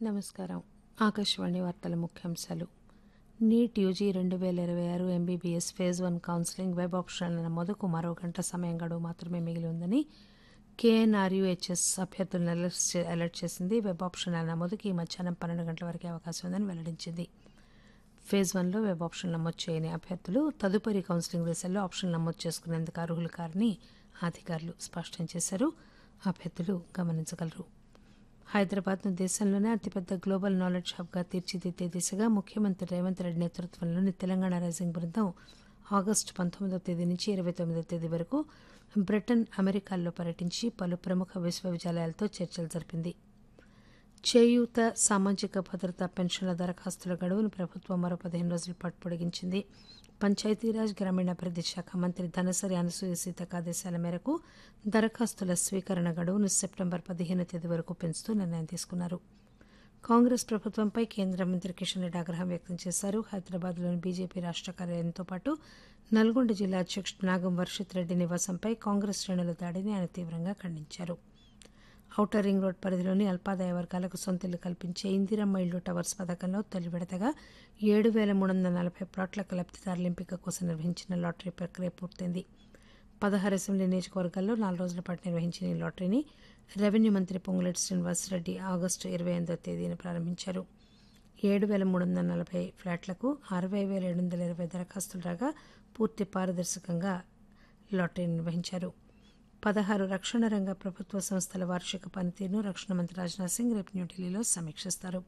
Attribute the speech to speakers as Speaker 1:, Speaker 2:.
Speaker 1: నమస్కారం ఆకాశవాణి వార్తల ముఖ్యాంశాలు నీట్ యూజీ రెండు వేల ఇరవై ఆరు MBBS phase one counselling web ఆప్షన్ల నమోదుకు మరో గంట సమయం గడువు మాత్రమే మిగిలి ఉందని కేఎన్ఆర్యుహెచ్ఎస్ అభ్యర్థులను అలర్ట్ చే- అలర్ట్ చేసింది వెబ్ ఆప్షన్ల నమోదుకి ఈ మధ్యాహ్నం పన్నెండు గంటల వరకే అవకాశం ఉందని వెల్లడించింది ఫేజ్ వన్లో వెబ్ ఆప్షన్ నమోదు చేయని అభ్యర్థులు తదుపరి కౌన్సిలింగ్ దశల్లో ఆప్షన్ నమోదు చేసుకునేందుకు అర్హులు కారని అధికారులు స్పష్టం చేశారు అభ్యర్థులు గమనించగలరు హైదరాబాద్ను దేశంలోనే అతిపెద్ద గ్లోబల్ నాలెడ్జ్ హబ్గా తీర్చిదిద్దే దిశగా ముఖ్యమంత్రి రేవంత్ రెడ్డి నేతృత్వంలోని తెలంగాణ రైజింగ్ బృందం ఆగస్టు పంతొమ్మిదవ తేదీ నుంచి ఇరవై తొమ్మిదవ తేదీ వరకు బ్రిటన్ అమెరికాల్లో పర్యటించి పలు ప్రముఖ విశ్వవిద్యాలయాలతో చర్చలు జరిపింది చేయూత సామాజిక భద్రత పెన్షన్ల దరఖాస్తుల గడువును ప్రభుత్వం మరో పదిహేను రోజుల పాటు పొడిగించింది పంచాయతీరాజ్ గ్రామీణాభివృద్ధి శాఖ మంత్రి ధనసరి అనసూయ సీతక ఆదేశాల మేరకు దరఖాస్తుల స్వీకరణ గడువును సెప్టెంబర్ పదిహేను తేదీ వరకు పెంచుతూ నిర్ణయం తీసుకున్నారు కాంగ్రెస్ ప్రభుత్వంపై కేంద్ర మంత్రి కిషన్ రెడ్డి ఆగ్రహం వ్యక్తం చేశారు హైదరాబాద్లోని బీజేపీ రాష్ట్ర కార్యాలయంతో పాటు నల్గొండ జిల్లా అధ్యక్షుడు నాగం వర్షిత్ రెడ్డి నివాసంపై కాంగ్రెస్ శ్రేణుల దాడిని ఆయన తీవ్రంగా ఖండించారు ఔటర్ రింగ్ రోడ్ పరిధిలోని అల్పాదాయ వర్గాలకు సొంతిల్లు కల్పించే ఇందిరమ్మ ఇల్లు టవర్స్ పథకంలో తొలి విడతగా ఏడు వేల మూడు వందల నలభై ప్లాట్లకు లబ్దిదారుల ఎంపిక కోసం నిర్వహించిన లాటరీ ప్రక్రియ పూర్తయింది పదహారు అసెంబ్లీ నియోజకవర్గాల్లో నాలుగు రోజుల పాటు నిర్వహించిన ఈ లాటరీని రెవెన్యూ మంత్రి పొంగులేటి శ్రీనివాసరెడ్డి ఆగస్టు ఇరవై ఎనిమిదో తేదీన ప్రారంభించారు ఏడు వేల మూడు వందల నలభై ఫ్లాట్లకు అరవై వేల ఏడు వందల ఇరవై దరఖాస్తులు రాగా పూర్తి పారదర్శకంగా లాటరీ నిర్వహించారు పదహారు రక్షణ రంగ ప్రభుత్వ సంస్థల వార్షిక పనితీరును రక్షణ మంత్రి రాజ్నాథ్ సింగ్ రేపు న్యూఢిల్లీలో సమీక్షిస్తారు